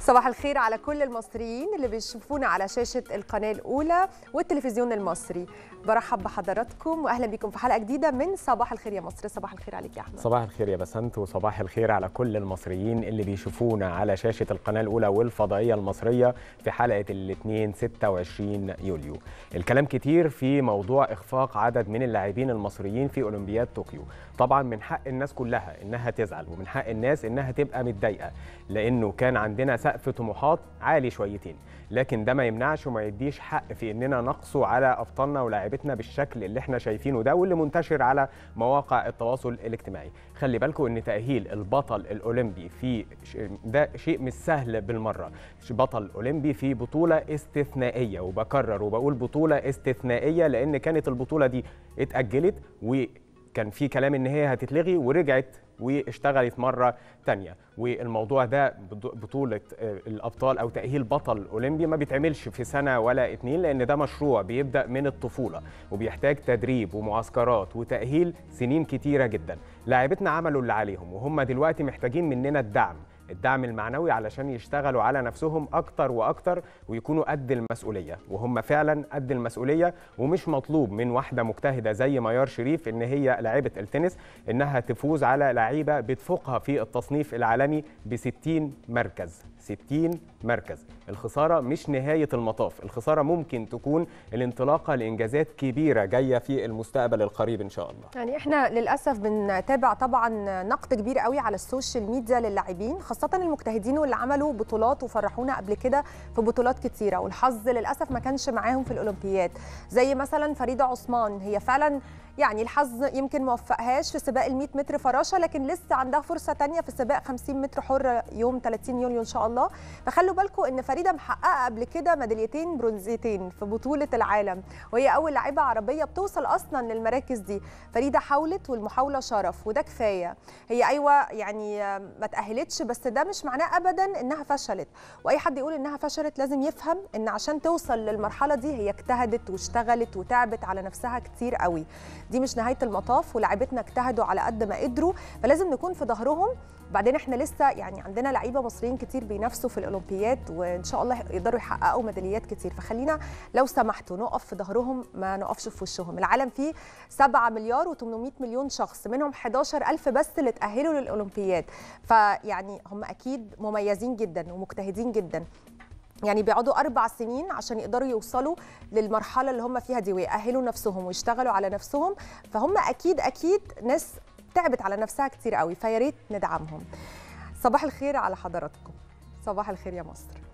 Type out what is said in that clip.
صباح الخير على كل المصريين اللي بيشوفونا على شاشة القناة الأولى والتلفزيون المصري برحب بحضراتكم وأهلا بكم في حلقة جديدة من صباح الخير يا مصر صباح الخير عليك يا أحمد صباح الخير يا بسنت وصباح الخير على كل المصريين اللي بيشوفونا على شاشة القناة الأولى والفضائية المصرية في حلقة الاثنين 26 يوليو الكلام كتير في موضوع إخفاق عدد من اللاعبين المصريين في أولمبياد طوكيو طبعا من حق الناس كلها إنها تزعل ومن حق الناس إنها تبقى متضايقة لأنه كان عندنا سقف طموحات عالي شويتين لكن ده ما يمنعش وما يديش حق في اننا نقسو على ابطالنا ولاعيبتنا بالشكل اللي احنا شايفينه ده واللي منتشر على مواقع التواصل الاجتماعي خلي بالكم ان تاهيل البطل الاولمبي في ده شيء مش سهل بالمره بطل اولمبي في بطوله استثنائيه وبكرر وبقول بطوله استثنائيه لان كانت البطوله دي اتاجلت و كان في كلام ان هي هتتلغي ورجعت واشتغلت مره تانية والموضوع ده بطوله الابطال او تاهيل بطل اولمبي ما بيتعملش في سنه ولا اتنين لان ده مشروع بيبدا من الطفوله وبيحتاج تدريب ومعسكرات وتاهيل سنين كتيره جدا لاعبتنا عملوا اللي عليهم وهم دلوقتي محتاجين مننا الدعم الدعم المعنوي علشان يشتغلوا على نفسهم اكتر واكتر ويكونوا قد المسؤوليه وهم فعلا قد المسؤوليه ومش مطلوب من واحده مجتهده زي ميار شريف ان هي لاعبه التنس انها تفوز على لعيبه بتفوقها في التصنيف العالمي ب 60 مركز 60 مركز الخساره مش نهايه المطاف الخساره ممكن تكون الانطلاقه لانجازات كبيره جايه في المستقبل القريب ان شاء الله يعني احنا للاسف بنتابع طبعا نقد كبير قوي على السوشيال ميديا للاعبين خاصه المجتهدين واللي عملوا بطولات وفرحونا قبل كده في بطولات كتيره والحظ للاسف ما كانش معاهم في الاولمبياد زي مثلا فريده عثمان هي فعلا يعني الحظ يمكن ما وفقهاش في سباق ال 100 متر فراشه لكن لسه عندها فرصه ثانيه في سباق 50 متر حر يوم 30 يوليو ان شاء الله فخلوا بالكم ان فريده محققه قبل كده ميداليتين برونزيتين في بطوله العالم وهي اول لاعبه عربيه بتوصل اصلا للمراكز دي فريده حاولت والمحاوله شرف وده كفايه هي ايوه يعني ما تاهلتش بس ده مش معناه ابدا انها فشلت واي حد يقول انها فشلت لازم يفهم ان عشان توصل للمرحله دي هي اجتهدت واشتغلت وتعبت على نفسها كتير قوي دي مش نهايه المطاف ولاعيبتنا اجتهدوا على قد ما قدروا فلازم نكون في ظهرهم بعدين احنا لسه يعني عندنا لعيبه مصريين كتير بينافسوا في الاولمبياد وان شاء الله يقدروا يحققوا ميداليات كتير فخلينا لو سمحتوا نقف في ظهرهم ما نقفش في وشهم العالم فيه 7 مليار و800 مليون شخص منهم 11 ألف بس اللي تأهلوا للأولمبياد فيعني هم أكيد مميزين جدا ومجتهدين جدا يعني بيقعدوا أربع سنين عشان يقدروا يوصلوا للمرحلة اللي هم فيها دي ويأهلوا نفسهم ويشتغلوا على نفسهم فهم أكيد أكيد ناس تعبت على نفسها كتير قوي فيا ريت ندعمهم صباح الخير على حضراتكم صباح الخير يا مصر